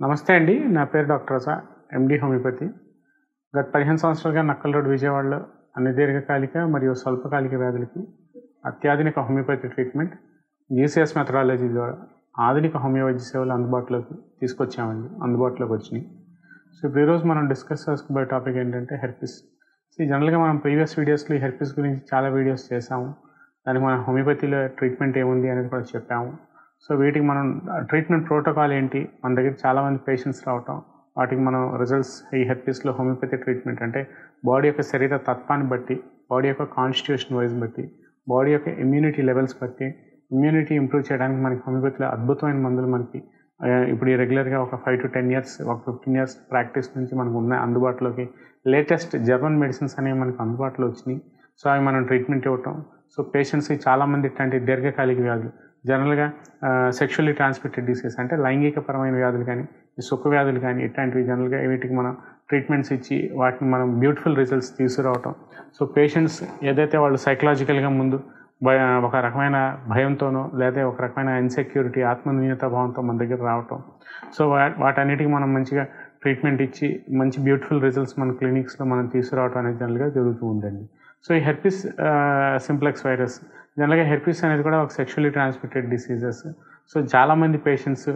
నమస్తే అండి నా పేరు డాక్టర్ రసా ఎండి హోమియోపతి గత పదిహేను సంవత్సరాలుగా నక్కల్ రోడ్ విజయవాడలో అన్ని దీర్ఘకాలిక మరియు స్వల్పకాలిక వ్యాధులకి అత్యాధునిక హోమియోపతి ట్రీట్మెంట్ జీసీఎస్ మెథడాలజీ ద్వారా ఆధునిక హోమియో వైద్య సేవలు అందుబాటులోకి తీసుకొచ్చామండి అందుబాటులోకి వచ్చినాయి సో ఇప్పుడు ఈరోజు మనం డిస్కస్ చేసుకోబోయే టాపిక్ ఏంటంటే హెర్పిస్ సో జనరల్గా మనం ప్రీవియస్ వీడియోస్లో ఈ హెర్పిస్ గురించి చాలా వీడియోస్ చేసాము దానికి మన హోమియోపతిలో ట్రీట్మెంట్ ఏముంది అనేది కూడా చెప్పాము సో వీటికి మనం ట్రీట్మెంట్ ప్రోటోకాల్ ఏంటి మన దగ్గర చాలామంది పేషెంట్స్ రావటం వాటికి మనం రిజల్ట్స్ ఈ హెర్పిస్లో హోమియోపతి ట్రీట్మెంట్ అంటే బాడీ యొక్క శరీర తత్వాన్ని బట్టి బాడీ యొక్క కాన్స్టిట్యూషన్ వైజ్ బట్టి బాడీ యొక్క ఇమ్యూనిటీ లెవెల్స్ బట్టి ఇమ్యూనిటీ ఇంప్రూవ్ చేయడానికి మనకి హోమియోపతిలో అద్భుతమైన మందులు మనకి ఆ, ఇప్పుడు ఈ రెగ్యులర్గా ఒక ఫైవ్ టు టెన్ ఇయర్స్ ఒక ఫిఫ్టీన్ ఇయర్స్ ప్రాక్టీస్ నుంచి మనకు ఉన్న అందుబాటులోకి లేటెస్ట్ జర్మన్ మెడిసిన్స్ అనేవి మనకు అందుబాటులో వచ్చినాయి సో అవి మనం ట్రీట్మెంట్ ఇవ్వటం సో పేషెంట్స్కి చాలామంది ఇట్లాంటి దీర్ఘకాలిక వ్యాధులు జనరల్గా సెక్షువల్లీ ట్రాన్స్మిటెడ్ డిసీజ్ అంటే లైంగికపరమైన వ్యాధులు కానీ ఈ సుఖ వ్యాధులు కానీ ఇట్లాంటివి జనరల్గా వీటికి మనం ట్రీట్మెంట్స్ ఇచ్చి వాటిని మనం బ్యూటిఫుల్ రిజల్ట్స్ తీసుకురావటం సో పేషెంట్స్ ఏదైతే వాళ్ళు సైకలాజికల్గా ముందు భయ ఒక రకమైన భయంతోనో లేదా ఒక రకమైన ఇన్సెక్యూరిటీ ఆత్మన్యూనత భావంతో మన దగ్గర రావటం సో వా వాటన్నిటికీ మనం మంచిగా ట్రీట్మెంట్ ఇచ్చి మంచి బ్యూటిఫుల్ రిజల్ట్స్ మన క్లినిక్స్లో మనం తీసుకురావటం అనేది జనరల్గా జరుగుతూ ఉందండి సో ఈ హెర్పిస్ సింప్లెక్స్ వైరస్ జనరల్గా హెర్పిస్ అనేది కూడా ఒక సెక్షువల్లీ ట్రాన్స్మిటెడ్ డిసీజెస్ సో చాలామంది పేషెంట్స్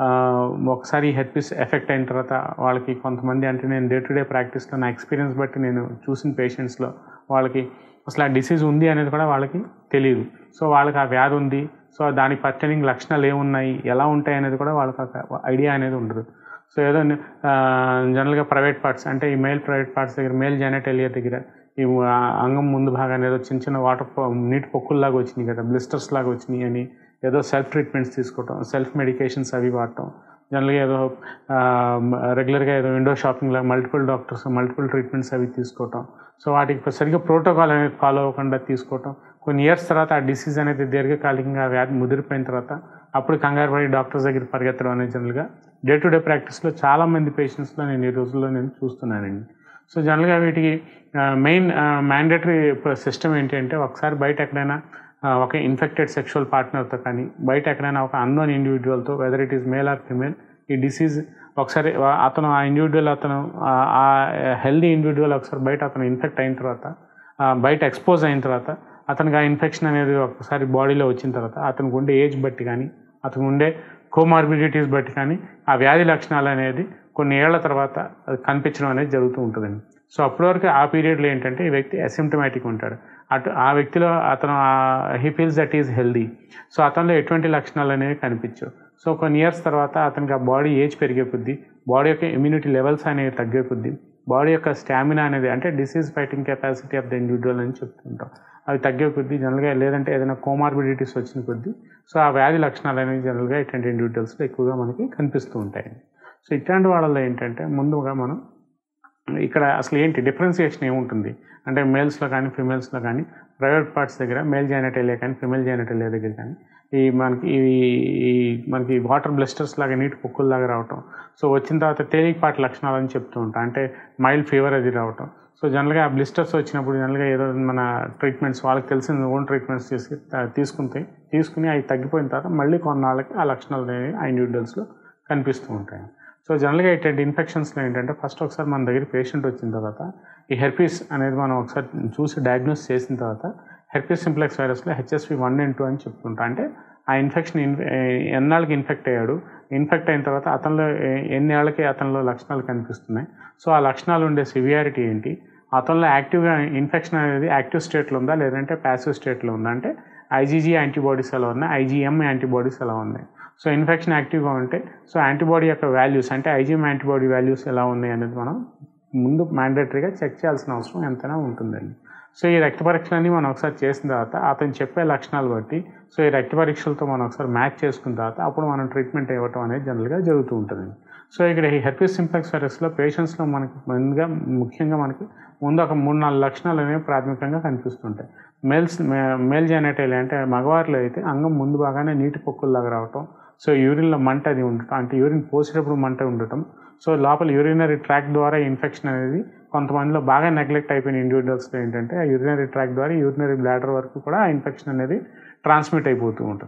ఒకసారి ఈ హెర్పిస్ ఎఫెక్ట్ అయిన తర్వాత వాళ్ళకి కొంతమంది అంటే నేను డే టు డే ప్రాక్టీస్లో నా ఎక్స్పీరియన్స్ బట్టి నేను చూసిన పేషెంట్స్లో వాళ్ళకి అసలు ఆ డిసీజ్ ఉంది అనేది కూడా వాళ్ళకి తెలియదు సో వాళ్ళకి ఆ వ్యాధి ఉంది సో దానికి పర్టనింగ్ లక్షణాలు ఏమున్నాయి ఎలా ఉంటాయి అనేది కూడా వాళ్ళకి ఒక ఐడియా అనేది ఉండదు సో ఏదో జనరల్గా ప్రైవేట్ పార్ట్స్ అంటే ఈ మేల్ ప్రైవేట్ పార్ట్స్ దగ్గర మేల్ జెనటేలియా దగ్గర ఈ ఆ అంగం ముందు భాగాన్ని ఏదో చిన్న చిన్న వాటర్ నీటి పొక్కుల్లాగా వచ్చినాయి కదా బ్లిస్టర్స్ లాగా వచ్చినాయి అని ఏదో సెల్ఫ్ ట్రీట్మెంట్స్ తీసుకోవటం సెల్ఫ్ మెడికేషన్స్ అవి వాడటం జనరల్గా ఏదో రెగ్యులర్గా ఏదో విండో షాపింగ్ లాగా మల్టిపుల్ డాక్టర్స్ మల్టిపుల్ ట్రీట్మెంట్స్ అవి తీసుకోవటం సో వాటికి సరిగ్గా ప్రోటోకాల్ అనేది ఫాలో అవ్వకుండా తీసుకోవటం కొన్ని ఇయర్స్ తర్వాత ఆ డిసీజ్ అనేది దీర్ఘకాలికంగా ఆ వ్యాధి ముదిరిపోయిన తర్వాత అప్పుడు కంగారు పడి డాక్టర్స్ దగ్గర పరిగెత్తడం అనేది జనరల్గా డే టు డే ప్రాక్టీస్లో చాలామంది పేషెంట్స్లో నేను ఈ రోజుల్లో నేను చూస్తున్నానండి సో జనరల్గా వీటికి మెయిన్ మ్యాండేటరీ సిస్టమ్ ఏంటి అంటే ఒకసారి బయట ఎక్కడైనా ఆ, ఒక ఇన్ఫెక్టెడ్ సెక్షువల్ పార్ట్నర్తో కానీ బయట ఎక్కడైనా ఒక అన్నోన్ ఇండివిజువల్తో whether it is male or female ఈ డిసీజ్ ఒకసారి వా- అతను ఆ ఇండివిజువల్ అతను ఆ- ఆ హెల్దీ ఇండివిజువల్ ఒకసారి బయట అతను ఇన్ఫెక్ట్ అయిన తర్వాత ఆ, బయట ఎక్స్పోజ్ అయిన తర్వాత అతనికి ఆ ఇన్ఫెక్షన్ అనేది ఒకసారి బాడీలో వచ్చిన తర్వాత అతనికి ఉండే ఏజ్ బట్టి కానీ అతనికి ఉండే కోమార్బిడిటీస్ బట్టి కానీ ఆ వ్యాధి లక్షణాలు అనేది కొన్ని ఏళ్ల తర్వాత అది కనిపించడం అనేది జరుగుతూ ఉంటుందండి సో అప్పటి వరకు ఆ పీరియడ్లో ఏంటంటే ఈ వ్యక్తి అసిమ్టమాటిక్ ఉంటాడు అటు ఆ వ్యక్తిలో అతను he feels that is healthy so అతనిలో ఎటువంటి లక్షణాలు అనేవి కనిపించవు సో కొన్ని ఇయర్స్ తర్వాత అతనికి ఆ బాడీ ఏజ్ పెరిగే కొద్దీ బాడీ యొక్క ఇమ్యూనిటీ లెవెల్స్ అనేవి తగ్గే కొద్దీ బాడీ యొక్క స్టామినా అనేది అంటే disease fighting capacity of the individual అని చెప్తుంటాం అవి తగ్గే కొద్దీ జనరల్గా లేదంటే ఏదైనా కోమార్బిడిటీస్ వచ్చిన కొద్దీ సో ఆ వ్యాధి లక్షణాలు అనేవి జనరల్గా ఇట్లాంటి ఇండివిజువల్స్లో ఎక్కువగా మనకి కనిపిస్తూ ఉంటాయి సో ఇట్లాంటి వాళ్ళలో ఏంటంటే ముందుగా మనం ఇక్కడ అసలు ఏంటి డిఫరెన్సియేషన్ ఏముంటుంది అంటే మేల్స్లో కానీ ఫిమేల్స్లో కానీ ప్రైవేట్ పార్ట్స్ దగ్గర మేల్ జైనటేలియా కానీ ఫిమేల్ జైనటేలియా దగ్గర కానీ ఈ మనకి ఈ ఈ మనకి వాటర్ బ్లిస్టర్స్ లాగా నీటి పొక్కుల్లాగా రావటం సో వచ్చిన తర్వాత తేలికపాటి లక్షణాలు అని చెప్తూ ఉంటాం అంటే మైల్డ్ ఫీవర్ అది రావటం సో జనరల్గా ఆ బ్లిస్టర్స్ వచ్చినప్పుడు జనరల్గా ఏదో మన ట్రీట్మెంట్స్ వాళ్ళకి తెలిసిన ఓన్ ట్రీట్మెంట్స్ చేసి తీసుకుంటాయి తీసుకుని అవి తగ్గిపోయిన తర్వాత మళ్ళీ కొన్నాళ్ళకి ఆ లక్షణాలు అనేవి ఆ ఇండివిజువల్స్లో కనిపిస్తూ ఉంటాయి సో జనరల్గా ఇట్లాంటి ఇన్ఫెక్షన్స్లో ఏంటంటే ఫస్ట్ ఒకసారి మన దగ్గర పేషెంట్ వచ్చిన తర్వాత ఈ హెర్పీస్ అనేది మనం ఒకసారి చూసి డయాగ్నోస్ చేసిన తర్వాత హెర్పీస్ సింప్లెక్స్ వైరస్లో హెచ్ఎస్వి వన్ అండ్ టూ అని చెప్తుంటా అంటే ఆ ఇన్ఫెక్షన్ ఇన్ ఎన్నాళ్ళకి ఇన్ఫెక్ట్ అయ్యాడు ఇన్ఫెక్ట్ అయిన తర్వాత అతనిలో ఏ- ఎన్ని ఏళ్ళకి అతనిలో లక్షణాలు కనిపిస్తున్నాయి సో ఆ లక్షణాలు ఉండే సివియారిటీ ఏంటి అతనిలో యాక్టివ్గా ఇన్ఫెక్షన్ అనేది యాక్టివ్ స్టేట్లో ఉందా లేదంటే ప్యాసివ్ స్టేట్లో ఉందా అంటే ఐజీజీ యాంటీబాడీస్ ఎలా ఉన్నాయి ఐజీఎం యాంటీబాడీస్ ఎలా ఉన్నాయి సో ఇన్ఫెక్షన్ యాక్టివ్గా ఉంటే సో యాంటీబాడీ యొక్క వాల్యూస్ అంటే ఐజీఎం యాంటీబాడీ వాల్యూస్ ఎలా ఉన్నాయి అనేది మనం ముందు మ్యాండేటరీగా చెక్ చేయాల్సిన అవసరం ఎంతైనా ఉంటుందండి సో ఈ రక్త పరీక్షలన్నీ మనం ఒకసారి చేసిన తర్వాత అతను చెప్పే లక్షణాలు బట్టి సో ఈ రక్త పరీక్షలతో మనం ఒకసారి మ్యాచ్ చేసుకున్న తర్వాత అప్పుడు మనం ట్రీట్మెంట్ ఇవ్వటం అనేది జనరల్గా జరుగుతూ ఉంటుంది సో ఇక్కడ ఈ హెర్పిస్ సింప్లెక్స్ వైరస్లో పేషెంట్స్లో మనకి ముందుగా ముఖ్యంగా మనకి ముందు ఒక మూడు నాలుగు లక్షణాలు అనేవి ప్రాథమికంగా కనిపిస్తుంటాయి మేల్స్ మేల్ జెనటైల్ అంటే మగవారిలో అయితే అంగం ముందు బాగానే నీటి పొక్కుల్లాగా రావటం సో యూరిన్లో మంట అది ఉండటం అంటే యూరిన్ పోసేటప్పుడు మంట ఉండటం సో లోపల యూరినరీ ట్రాక్ ద్వారా ఇన్ఫెక్షన్ అనేది కొంతమందిలో బాగా నెగ్లెక్ట్ అయిపోయిన ఇండివిజువల్స్లో ఏంటంటే ఆ యూరినరీ ట్రాక్ ద్వారా యూరినరీ బ్లాడర్ వరకు కూడా ఆ ఇన్ఫెక్షన్ అనేది ట్రాన్స్మిట్ అయిపోతూ ఉంటుంది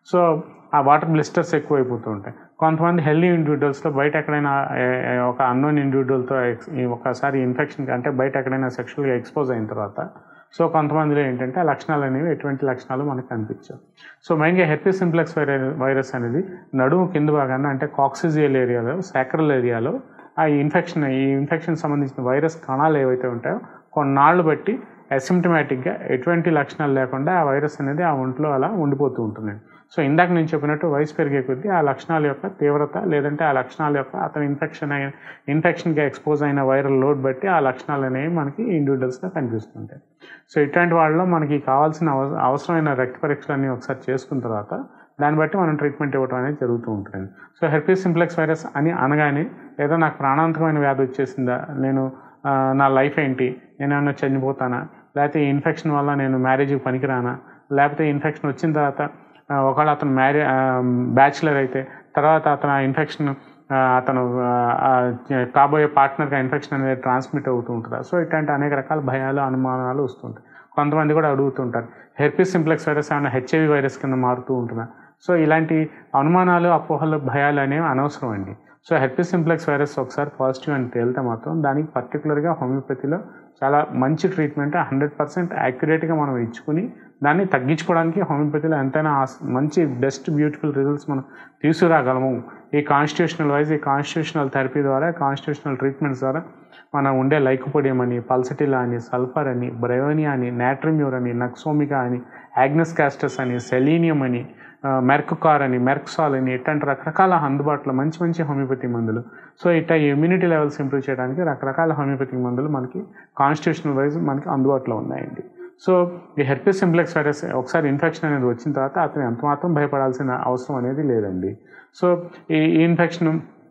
సో ఆ వాటర్ బ్లిస్టర్స్ ఎక్కువైపోతూ ఉంటాయి కొంతమంది హెల్దీ ఇండివిజువల్స్లో బయట ఎక్కడైనా ఏ- ఏ- ఒక అన్నోన్ ఇండివిజువల్తో ఒకసారి ఇన్ఫెక్షన్ అంటే బయట ఎక్కడైనా సెక్షువల్గా ఎక్స్పోజ్ అయిన తర్వాత సో కొంతమందిలో ఏంటంటే ఆ లక్షణాలు అనేవి ఎటువంటి లక్షణాలు మనకు కనిపించవు సో మెయిన్గా హెర్పిస్ సింప్లెక్స్ వైరస్ అనేది నడుము కింద భాగాన అంటే కాక్సిజియల్ ఏరియాలో సాక్రల్ ఏరియాలో ఆ ఇన్ఫెక్షన్ ఈ ఇన్ఫెక్షన్ సంబంధించిన వైరస్ కణాలు ఏవైతే ఉంటాయో కొన్నాళ్ళు బట్టి అసిమ్టమాటిక్గా ఎటువంటి లక్షణాలు లేకుండా ఆ వైరస్ అనేది ఆ ఒంట్లో అలా ఉండిపోతూ ఉంటుంది సో ఇందాక నేను చెప్పినట్టు వయసు పెరిగే కొద్దీ ఆ లక్షణాల యొక్క తీవ్రత లేదంటే ఆ లక్షణాల యొక్క అతను ఇన్ఫెక్షన్ అయిన ఇన్ఫెక్షన్గా ఎక్స్పోజ్ అయిన వైరల్ లోడ్ బట్టి ఆ లక్షణాలు అనేవి మనకి ఇండివిజువల్స్గా కనిపిస్తుంటాయి సో ఇట్లాంటి వాళ్ళలో మనకి కావాల్సిన అవ- అవసరమైన రక్త పరీక్షలన్నీ ఒకసారి చేసుకున్న తర్వాత దాన్ని బట్టి మనం ట్రీట్మెంట్ ఇవ్వడం అనేది జరుగుతూ ఉంటుంది సో హెర్పీస్ సింప్లెక్స్ వైరస్ అని అనగానే ఏదో నాకు ప్రాణాంతకమైన వ్యాధి వచ్చేసిందా నేను ఆ, నా లైఫ్ ఏంటి నేను ఏమైనా చనిపోతానా లేకపోతే ఈ ఇన్ఫెక్షన్ వల్ల నేను మ్యారేజ్కి పనికిరానా లేకపోతే ఇన్ఫెక్షన్ వచ్చిన తర్వాత ఆ, ఒకవేళ అతను మ్యారే బ్యాచులర్ అయితే తర్వాత అతను ఆ ఇన్ఫెక్షన్ అతను ఆ, ఆ, కాబోయే పార్ట్నర్కి ఆ ఇన్ఫెక్షన్ అనేది ట్రాన్స్మిట్ అవుతూ ఉంటుందా సో ఇట్లాంటి అనేక రకాల భయాలు అనుమానాలు వస్తుంటాయి కొంతమంది కూడా అడుగుతుంటారు హెర్పిస్ సింప్లెక్స్ వైరస్ ఏమైనా హెచ్ఐవి వైరస్ కింద మారుతూ ఉంటుందా సో ఇలాంటి అనుమానాలు అపోహలు భయాలు అనేవి అనవసరం అండి సో హెర్పిస్ సింప్లెక్స్ వైరస్ ఒకసారి పాజిటివ్ అని తేలితే మాత్రం దానికి పర్టికులర్గా హోమియోపతిలో చాలా మంచి ట్రీట్మెంట్ హండ్రెడ్ పర్సెంట్ యాక్యురేట్గా మనం ఇచ్చుకుని దాన్ని తగ్గించుకోవడానికి హోమియోపతిలో ఎంతైనా ఆస్- మంచి బెస్ట్ బ్యూటిఫుల్ రిజల్ట్స్ మనం తీసుకురాగలము ఈ కాన్స్టిట్యూషనల్ వైజ్ ఈ కాన్స్టిట్యూషనల్ థెరపీ ద్వారా కాన్స్టిట్యూషనల్ ట్రీట్మెంట్స్ ద్వారా మనం ఉండే లైకోపోడియం అని పల్సటిలా అని సల్ఫర్ అని బ్రెవోనియా అని నాట్రిమ్యూర్ అని నక్సోమికా అని యాగ్నస్ క్యాస్టస్ అని సెలీనియం అని మెర్కుకార్ అని మెర్క్సాల్ అని ఇట్లాంటి రకరకాల అందుబాటులో మంచి మంచి హోమియోపతి మందులు సో ఇట్లా ఇమ్యూనిటీ లెవెల్స్ ఇంప్రూవ్ చేయడానికి రకరకాల హోమియోపతి మందులు మనకి కాన్స్టిట్యూషనల్ వైజ్ మనకి అందుబాటులో ఉన్నాయండి సో ఈ హెర్పిస్ సింప్లెక్స్ వైరస్ ఒకసారి ఇన్ఫెక్షన్ అనేది వచ్చిన తర్వాత అతను ఎంత మాత్రం భయపడాల్సిన అవసరం అనేది లేదండి సో ఈ ఈ ఇన్ఫెక్షన్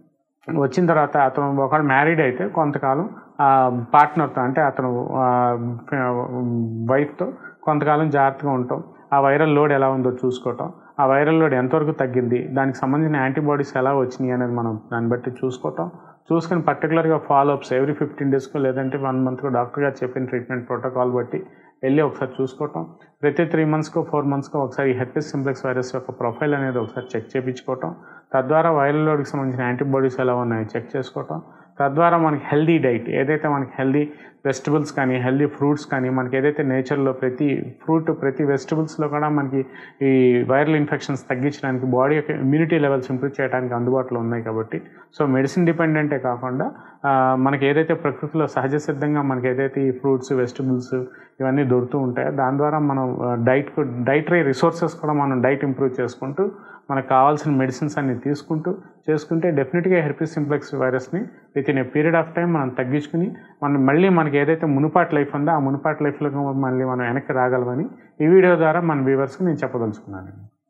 వచ్చిన తర్వాత అతను ఒకవేళ మ్యారీడ్ అయితే కొంతకాలం పార్ట్నర్తో అంటే అతను వైఫ్తో కొంతకాలం జాగ్రత్తగా ఉండటం ఆ వైరల్ లోడ్ ఎలా ఉందో చూసుకోవటం ఆ వైరల్ లోడ్ ఎంతవరకు తగ్గింది దానికి సంబంధించిన యాంటీబాడీస్ ఎలా వచ్చినాయి అనేది మనం దాన్ని బట్టి చూసుకోవటం చూసుకొని పర్టికులర్గా ఫాలోఅప్స్ ఎవ్రీ ఫిఫ్టీన్ డేస్కో లేదంటే వన్ మంత్కో డాక్టర్ గారు చెప్పిన ట్రీట్మెంట్ ప్రోటోకాల్ బట్టి వెళ్ళి ఒకసారి చూసుకోవటం ప్రతి త్రీ మంత్స్కో ఫోర్ మంత్స్కో ఒకసారి ఈ హెర్పిస్ సింప్లెక్స్ వైరస్ యొక్క ప్రొఫైల్ అనేది ఒకసారి చెక్ చేయించుకోవటం తద్వారా వైరల్ లోడ్కి సంబంధించిన యాంటీబాడీస్ ఎలా ఉన్నాయో చెక్ చేసుకోవటం తద్వారా మనకి హెల్దీ డైట్ ఏదైతే మనకి హెల్దీ వెజిటబుల్స్ కానీ హెల్దీ ఫ్రూట్స్ కానీ మనకి ఏదైతే నేచర్లో ప్రతి ఫ్రూట్ ప్రతి వెజిటబుల్స్లో కూడా మనకి ఈ వైరల్ ఇన్ఫెక్షన్స్ తగ్గించడానికి బాడీ యొక్క ఇమ్యూనిటీ లెవెల్స్ ఇంప్రూవ్ చేయడానికి అందుబాటులో ఉన్నాయి కాబట్టి సో మెడిసిన్ డిపెండెంటే కాకుండా ఆ, మనకి ఏదైతే ప్రకృతిలో సహజ సిద్ధంగా మనకి ఏదైతే ఈ ఫ్రూట్స్ వెజిటబుల్స్ ఇవన్నీ దొరుకుతూ ఉంటాయో దాని ద్వారా మనం డైట్ డైటరీ రిసోర్సెస్ కూడా మనం డైట్ ఇంప్రూవ్ చేసుకుంటూ మనకు కావాల్సిన మెడిసిన్స్ అన్ని తీసుకుంటూ చేసుకుంటే డెఫినెట్గా హెర్పిస్ సింప్లెక్స్ వైరస్ని within a period of time మనం తగ్గించుకుని మనం మళ్ళీ మనకి ఏదైతే మునుపాటి లైఫ్ ఉందో ఆ మునుపాటి లైఫ్లో మళ్ళీ మనం వెనక్కి రాగలమని ఈ వీడియో ద్వారా మన వ్యూవర్స్కి నేను చెప్పదలుచుకున్నాను